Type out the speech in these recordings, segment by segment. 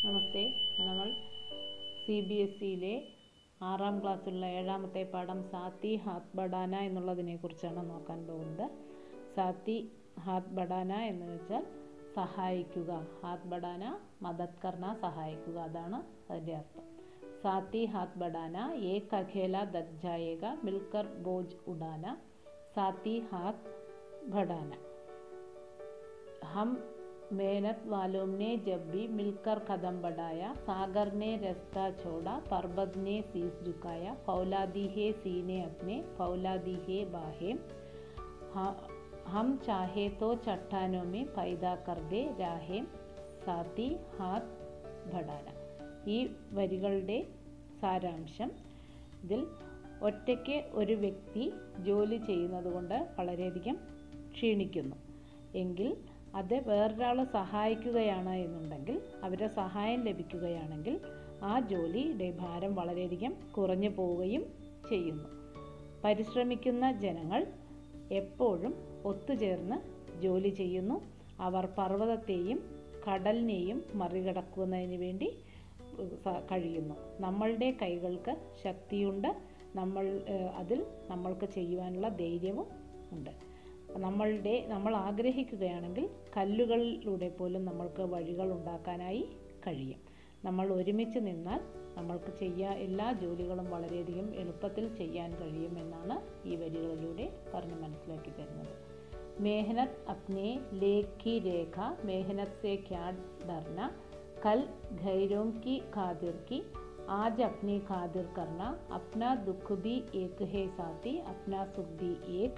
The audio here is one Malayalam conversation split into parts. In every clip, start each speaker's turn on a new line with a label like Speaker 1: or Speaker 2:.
Speaker 1: നമസ്തേ നമ്മൾ സി ബി എസ് സിയിലെ ആറാം ക്ലാസ്സിലുള്ള ഏഴാമത്തെ പാഠം സാത്തി ഹാത്ത് ബഡാന എന്നുള്ളതിനെ കുറിച്ചാണ് നോക്കാൻ പോകുന്നത് സാത്തി ഹാത്ത് ബഡാന എന്ന് വെച്ചാൽ സഹായിക്കുക ഹാത്ത് ബഡാന മദത് കർണ സഹായിക്കുക അതാണ് അതിൻ്റെ അർത്ഥം സാത്തി ഹാത്ത് ബഡാന ഏക് അഖേല ദത് ജായേഗ മിൽക്കർ ബോജ് ഉഡാന സാത്തി ഹാത്ത് ബഡാന हम मेहनत वालों ने जब भी मिलकर कदम बढ़ाया सागर ने रास्ता छोड़ा पर्वत ने शीश झुकाया फौलादी है सीने अपने फौलादी है बाहें हम चाहे तो चट्टानों में पैदा कर दे राहें സാത്തി ഹാത്ത് ബഡാന ഈ വരികളുടെ സാരാംശം ഇതിൽ ഒറ്റയ്ക്ക് ഒരു വ്യക്തി ജോലി ചെയ്യുന്നത് കൊണ്ട് വളരെയധികം ക്ഷീണിക്കുന്നു എങ്കിൽ അത് വേറൊരാൾ സഹായിക്കുകയാണ് എന്നുണ്ടെങ്കിൽ അവരുടെ സഹായം ലഭിക്കുകയാണെങ്കിൽ ആ ജോലിയുടെ ഭാരം വളരെയധികം കുറഞ്ഞു പോവുകയും ചെയ്യുന്നു പരിശ്രമിക്കുന്ന ജനങ്ങൾ എപ്പോഴും ഒത്തുചേർന്ന് ജോലി ചെയ്യുന്നു അവർ പർവ്വതത്തെയും കടലിനെയും മറികടക്കുന്നതിന് വേണ്ടി കഴിയുന്നു നമ്മളുടെ കൈകൾക്ക് ശക്തിയുണ്ട് നമ്മൾ അതിൽ നമ്മൾക്ക് ചെയ്യുവാനുള്ള ധൈര്യവും ഉണ്ട് നമ്മളുടെ നമ്മൾ ആഗ്രഹിക്കുകയാണെങ്കിൽ കല്ലുകളിലൂടെ പോലും നമ്മൾക്ക് വഴികൾ ഉണ്ടാക്കാനായി കഴിയും നമ്മൾ ഒരുമിച്ച് നിന്നാൽ നമ്മൾക്ക് ചെയ്യാൻ എല്ലാ ജോലികളും വളരെയധികം എളുപ്പത്തിൽ ചെയ്യാൻ കഴിയുമെന്നാണ് ഈ വരികളിലൂടെ പറഞ്ഞ് മനസ്സിലാക്കി തരുന്നത് मेहनत अपने लेख की रेखा मेहनत से क्या डरना कल घैरों की खातिर की आज अपनी खातिर करना अपना दुख भी एक है साथी अपना सुख भी एक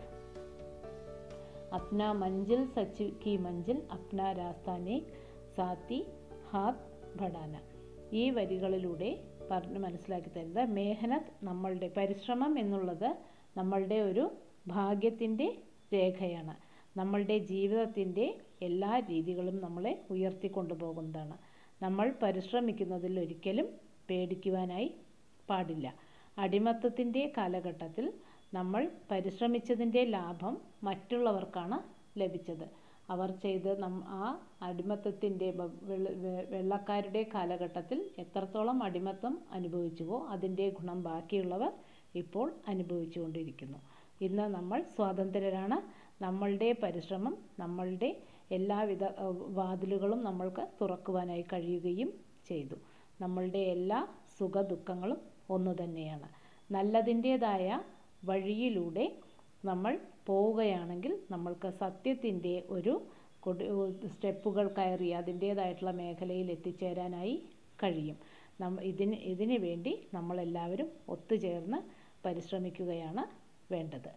Speaker 1: अपना मंजिल सच की मंजिൽ अपना रास्ता ने സാത്തി ഹാത്ത് ബഡാന ഈ വരികളിലൂടെ പറഞ്ഞ് മനസ്സിലാക്കി തരുന്നത് മേഹനത്ത് നമ്മളുടെ പരിശ്രമം എന്നുള്ളത് നമ്മളുടെ ഒരു ഭാഗ്യത്തിൻ്റെ രേഖയാണ് നമ്മളുടെ ജീവിതത്തിൻ്റെ എല്ലാ രീതികളും നമ്മളെ ഉയർത്തിക്കൊണ്ടുപോകുന്നതാണ് നമ്മൾ പരിശ്രമിക്കുന്നതിൽ ഒരിക്കലും പേടിക്കുവാനായി പാടില്ല അടിമത്തത്തിൻ്റെ കാലഘട്ടത്തിൽ നമ്മൾ പരിശ്രമിച്ചതിൻ്റെ ലാഭം മറ്റുള്ളവർക്കാണ് ലഭിച്ചത് അവർ ചെയ്ത് നം ആ അടിമത്തത്തിൻ്റെ വെള്ളക്കാരുടെ കാലഘട്ടത്തിൽ എത്രത്തോളം അടിമത്തം അനുഭവിച്ചുവോ അതിൻ്റെ ഗുണം ബാക്കിയുള്ളവർ ഇപ്പോൾ അനുഭവിച്ചുകൊണ്ടിരിക്കുന്നു ഇന്ന് നമ്മൾ സ്വാതന്ത്ര്യരാണ് നമ്മളുടെ പരിശ്രമം നമ്മളുടെ എല്ലാവിധ വാതിലുകളും നമ്മൾക്ക് തുറക്കുവാനായി കഴിയുകയും ചെയ്തു നമ്മളുടെ എല്ലാ സുഖ ദുഃഖങ്ങളും ഒന്നു തന്നെയാണ് നല്ലതിൻ്റേതായ വഴിയിലൂടെ നമ്മൾ പോവുകയാണെങ്കിൽ നമ്മൾക്ക് സത്യത്തിൻ്റെ ഒരു സ്റ്റെപ്പുകൾ കയറി അതിൻ്റേതായിട്ടുള്ള മേഖലയിൽ എത്തിച്ചേരാനായി കഴിയും നം ഇതിന് ഇതിനു വേണ്ടി നമ്മളെല്ലാവരും ഒത്തുചേർന്ന് പരിശ്രമിക്കുകയാണ് വേണ്ടത്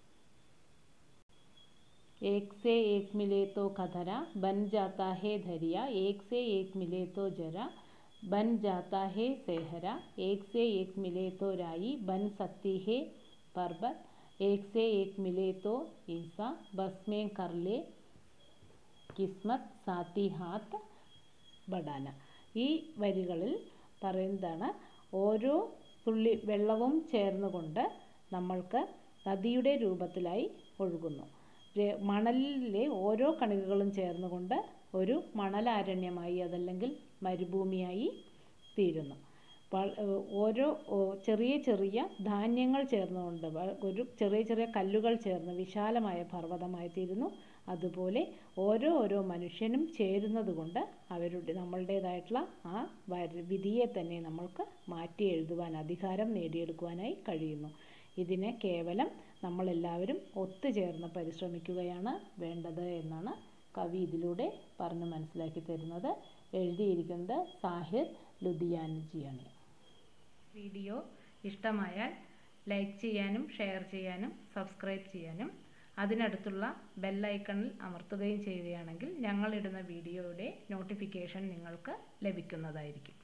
Speaker 1: एक से एक मिले तो खतरा बन जाता है धरिया एक से एक मिले तो जरा बन जाता है सेहरा एक से एक मिले तो राई बन सकती है पर्वत एक से एक मिले तो ईसा बस में कर ले കിസ്മത്ത് സാത്തി ഹാത്ത് ബഡാന ഈ വരികളിൽ പറയുന്നതാണ് ഓരോ തുള്ളി വെള്ളവും ചേർന്നുകൊണ്ട് നമ്മൾക്ക് നദിയുടെ രൂപത്തിലായി ഒഴുകുന്നു മണലിലെ ഓരോ കണികകളും ചേർന്നുകൊണ്ട് ഒരു മണലാരണ്യമായി അതല്ലെങ്കിൽ മരുഭൂമിയായി തീരുന്നു ഓരോ ചെറിയ ചെറിയ ധാന്യങ്ങൾ ചേർന്നുകൊണ്ട് ഒരു ചെറിയ ചെറിയ കല്ലുകൾ ചേർന്ന് വിശാലമായ പർവ്വതമായി തീരുന്നു അതുപോലെ ഓരോ ഓരോ മനുഷ്യനും ചേരുന്നത് കൊണ്ട് അവരുടെ നമ്മളുടേതായിട്ടുള്ള ആ വിധിയെ തന്നെ നമ്മൾക്ക് മാറ്റി എഴുതുവാൻ അധികാരം നേടിയെടുക്കുവാനായി കഴിയുന്നു ഇതിനെ കേവലം നമ്മളെല്ലാവരും ഒത്തുചേർന്ന് പരിശ്രമിക്കുകയാണ് വേണ്ടത് എന്നാണ് കവി ഇതിലൂടെ പറഞ്ഞ് മനസ്സിലാക്കി തരുന്നത് എഴുതിയിരിക്കുന്നത് സാഹിർ ലുധിയാനജിയാണ് വീഡിയോ ഇഷ്ടമായാൽ ലൈക്ക് ചെയ്യാനും ഷെയർ ചെയ്യാനും സബ്സ്ക്രൈബ് ചെയ്യാനും അതിനടുത്തുള്ള ബെല്ലൈക്കണിൽ അമർത്തുകയും ചെയ്യുകയാണെങ്കിൽ ഞങ്ങളിടുന്ന വീഡിയോയുടെ നോട്ടിഫിക്കേഷൻ നിങ്ങൾക്ക് ലഭിക്കുന്നതായിരിക്കും